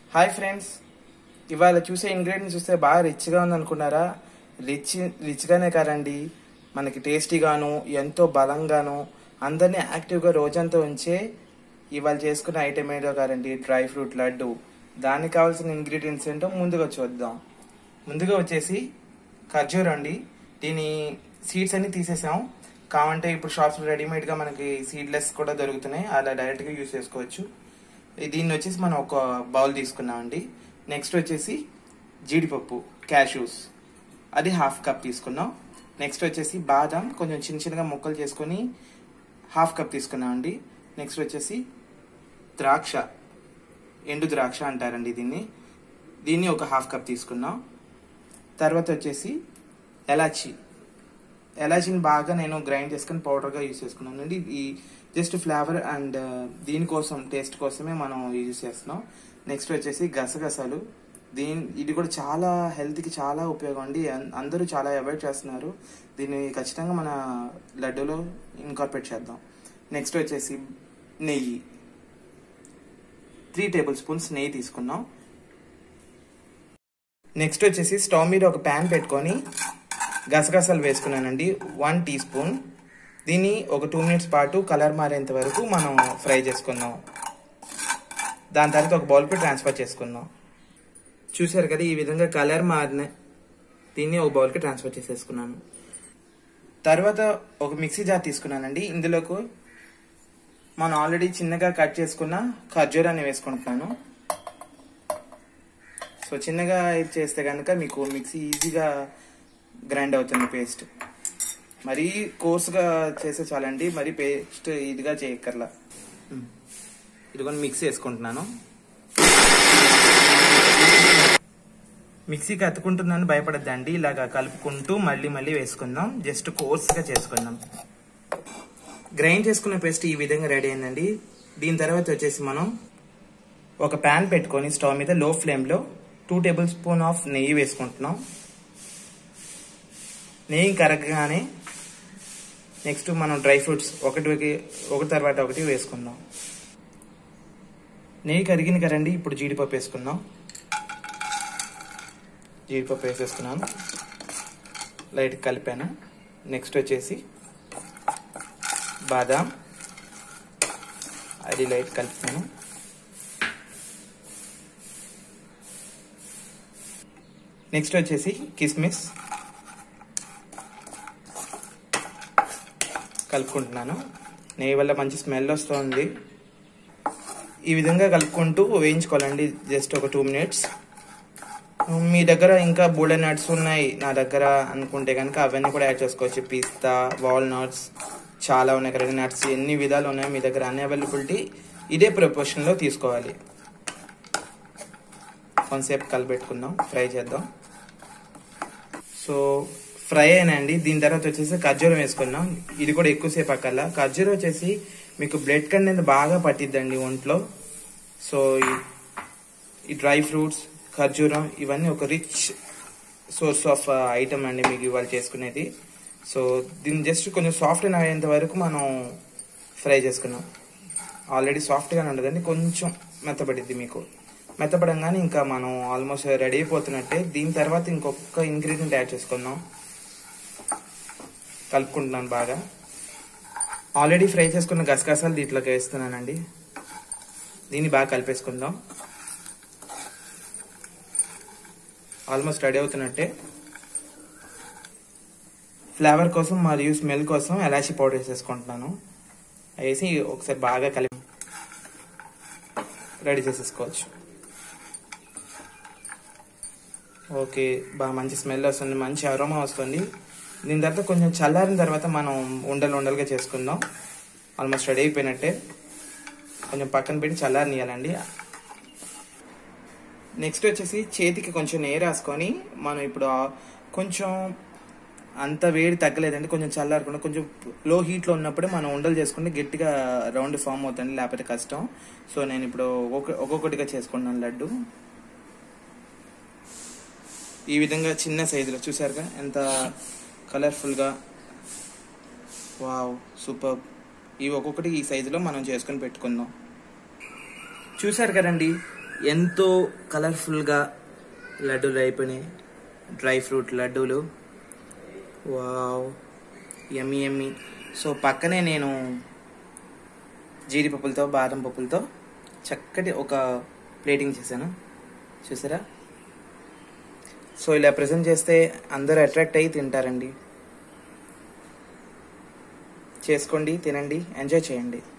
Hi friends ఇవాళ చూసే ingredients చూస్తే బాగా రిచ్గా ఉంది అనుకున్నారా రిచ్ రిచ్గానే కాదండి మనకి టేస్టీగాను ఎంతో బలంగాను అందరినీ యాక్టివ్గా రోజంతా ఉంచే ఇవాళ చేసుకున్న ఐటమ్ ఏదో కాదండి డ్రై ఫ్రూట్ లడ్డు దానికి కావాల్సిన ఇంగ్రీడియంట్స్ ఏంటో ముందుగా చూద్దాం ముందుగా వచ్చేసి ఖర్జూర్ అండి దీని సీడ్స్ అన్ని తీసేసాం కావంటే ఇప్పుడు షాప్స్ రెడీమేడ్గా మనకి సీడ్లెస్ కూడా దొరుకుతున్నాయి అలా డైరెక్ట్గా యూస్ చేసుకోవచ్చు దీన్ని వచ్చేసి మనం ఒక బౌల్ తీసుకున్నామండి నెక్స్ట్ వచ్చేసి జీడిపప్పు క్యాషూస్ అది హాఫ్ కప్ తీసుకున్నాం నెక్స్ట్ వచ్చేసి బాదం కొంచెం చిన్న చిన్నగా ముక్కలు చేసుకొని హాఫ్ కప్ తీసుకున్నామండి నెక్స్ట్ వచ్చేసి ద్రాక్ష ఎండు ద్రాక్ష అంటారండి దీన్ని దీన్ని ఒక హాఫ్ కప్ తీసుకున్నాం తర్వాత వచ్చేసి ఎలాచి ఎలాచిని బాగా నేను గ్రైండ్ చేసుకుని పౌడర్గా యూజ్ చేసుకున్నాను అండి ఈ జస్ట్ ఫ్లేవర్ అండ్ దీనికోసం టేస్ట్ కోసమే మనం యూజ్ చేస్తున్నాం నెక్స్ట్ వచ్చేసి గసగసాలు దీని ఇది కూడా చాలా హెల్త్కి చాలా ఉపయోగం అండి అన్- అందరూ చాలా అవాయిడ్ చేస్తున్నారు దీన్ని ఖచ్చితంగా మన లడ్డూలో ఇన్కార్పొరేట్ చేద్దాం నెక్స్ట్ వచ్చేసి నెయ్యి త్రీ టేబుల్ స్పూన్స్ నెయ్యి తీసుకున్నాం నెక్స్ట్ వచ్చేసి స్టవ్ మీద ఒక ప్యాన్ పెట్టుకొని గసగసాలు వేసుకున్నానండి వన్ టీ స్పూన్ దీన్ని ఒక టూ మినిట్స్ పాటు కలర్ మారేంత వరకు మనం ఫ్రై చేసుకుందాం దాని తర్వాత ఒక బౌల్కి ట్రాన్స్ఫర్ చేసుకుందాం చూసారు కదా ఈ విధంగా కలర్ మారిన దీన్ని ఒక బౌల్కి ట్రాన్స్ఫర్ చేసేసుకున్నాను తర్వాత ఒక మిక్సీ జార్ తీసుకున్నానండి ఇందులోకి మనం ఆల్రెడీ చిన్నగా కట్ చేసుకున్న ఖర్జూరాన్ని వేసుకుంటున్నాను సో చిన్నగా ఇది చేస్తే కనుక మీకు మిక్సీ ఈజీగా గ్రైండ్ అవుతుంది పేస్ట్ మరీ కోర్స్గా చేస్తే చాలండి మరీ పేస్ట్ ఇదిగా చేయక్కర్లా మ్. ఇదిగోని మిక్సీ వేసుకుంటున్నాను మిక్సీకి అతుకుంటుందని భయపడద్దండి ఇలాగా కలుపుకుంటూ మళ్ళీ మళ్ళీ వేసుకుందాం జస్ట్ కోర్స్గా చేసుకుందాం గ్రైండ్ చేసుకున్న పేస్ట్ ఈ విధంగా రెడీ అయిందండి దీని తర్వాత వచ్చేసి మనం ఒక ప్యాన్ పెట్టుకొని స్టవ్ మీద లో ఫ్లేమ్లో టూ టేబుల్ స్పూన్ ఆఫ్ నెయ్యి వేసుకుంటున్నాం నెయ్యి కరగగానే నెక్స్ట్ మనం డ్రై ఫ్రూట్స్ ఒకటి ఒకటి తర్వాత ఒకటి వేసుకుందాం నెయ్యి కరిగింది కదండి ఇప్పుడు జీడిపప్పు వేసుకుందాం జీడిపప్పు వేసేసుకున్నాను లైట్ కలిపాను నెక్స్ట్ వచ్చేసి బాదాం అది లైట్ కలుపుతాను నెక్స్ట్ వచ్చేసి కిస్మిస్ కలుపుకుంటున్నాను నెయ్యి వల్ల మంచి స్మెల్ వస్తుంది ఈ విధంగా కలుపుకుంటూ వేయించుకోవాలండి జస్ట్ ఒక టూ మినిట్స్ మీ దగ్గర ఇంకా బూడె నట్స్ ఉన్నాయి నా దగ్గర అనుకుంటే కనుక అవన్నీ కూడా యాడ్ చేసుకోవచ్చు పిస్తా వాల్నట్స్ చాలా ఉన్నాయి కదా నట్స్ ఎన్ని విధాలు ఉన్నాయి మీ దగ్గర అన్ని అవైలబిలిటీ ఇదే ప్రపోర్షన్లో తీసుకోవాలి కొంతసేపు కలిపెట్టుకుందాం ఫ్రై చేద్దాం సో ఫ్రై అయినండి దీని తర్వాత వచ్చేసి ఖర్జూరం వేసుకున్నాం ఇది కూడా ఎక్కువసేపు అక్కర్లా ఖర్జూరం వచ్చేసి మీకు బ్లడ్ కంటెంట్ బాగా పట్టిద్దండి ఒంట్లో సో ఈ- ఈ డ్రై ఫ్రూట్స్ ఖర్జూరం ఇవన్నీ ఒక రిచ్ సోర్స్ ఆఫ్ ఐటమ్ అండి మీకు ఇవాళ చేసుకునేది సో దీన్ని జస్ట్ కొంచెం సాఫ్ట్ అయ్యేంత వరకు మనం ఫ్రై చేసుకున్నాం ఆల్రెడీ సాఫ్ట్గానే ఉండదండి కొంచెం మెత్తబడిద్ది మీకు మెత్తపడంగానే ఇంకా మనం ఆల్మోస్ట్ రెడీ అయిపోతున్నట్టే దీని తర్వాత ఇంకొక ఇంగ్రీడియంట్ యాడ్ చేసుకుందాం కలుపుకుంటున్నాను బాగా ఆల్రెడీ ఫ్రై చేసుకున్న గసగసాలు దీంట్లోకి వేస్తున్నానండి దీన్ని బాగా కలిపేసుకుందాం ఆల్మోస్ట్ రెడీ అవుతున్నట్టే ఫ్లేవర్ కోసం మరియు స్మెల్ కోసం ఎలాచి పౌడర్ వేసేసుకుంటున్నాను వేసి ఒకసారి బాగా కలిపి రెడీ చేసేసుకోవచ్చు ఓకే బాగా మంచి స్మెల్ వస్తుంది మంచి అరోమా వస్తుంది దీని తర్వాత కొంచెం చల్లారిన తర్వాత మనం ఉండలు ఉండలుగా చేసుకుందాం ఆల్మోస్ట్ రెడీ అయిపోయినట్టే కొంచెం పక్కన పెట్టి చల్లారనియాలండి నెక్స్ట్ వచ్చేసి చేతికి కొంచెం నెయ్యి రాసుకొని మనం ఇప్పుడు ఆ కొంచెం అంత వేడి తగ్గలేదండి కొంచెం చల్లారకుండా కొంచెం లో హీట్లో ఉన్నప్పుడు మనం ఉండలు చేసుకుంటే గట్టిగా రౌండ్ ఫామ్ అవుతుంది లేకపోతే కష్టం సో నేను ఇప్పుడు ఒక్కొక్క ఒక్కొక్కటిగా చేసుకుంటున్నాను లడ్డు ఈ విధంగా చిన్న సైజులో చూసారుగా ఎంత కలర్ఫుల్గా వావ్ సూపర్ ఇవి ఒక్కొక్కటి ఈ సైజులో మనం చేసుకొని పెట్టుకుందాం చూసారు కదండి ఎంతో కలర్ఫుల్గా లడ్డూలు అయిపోయినాయి డ్రై ఫ్రూట్ లడ్డూలు వావ్ ఎమ్మి ఎమ్మి సో పక్కనే నేను జీడిపప్పులతో బాదం పప్పులతో చక్కటి ఒక ప్లేటింగ్ చేశాను చూసారా సో ఇలా ప్రజెంట్ చేస్తే అందరూ అట్రాక్ట్ అయ్యి తింటారండి చేసుకోండి తినండి ఎంజాయ్ చేయండి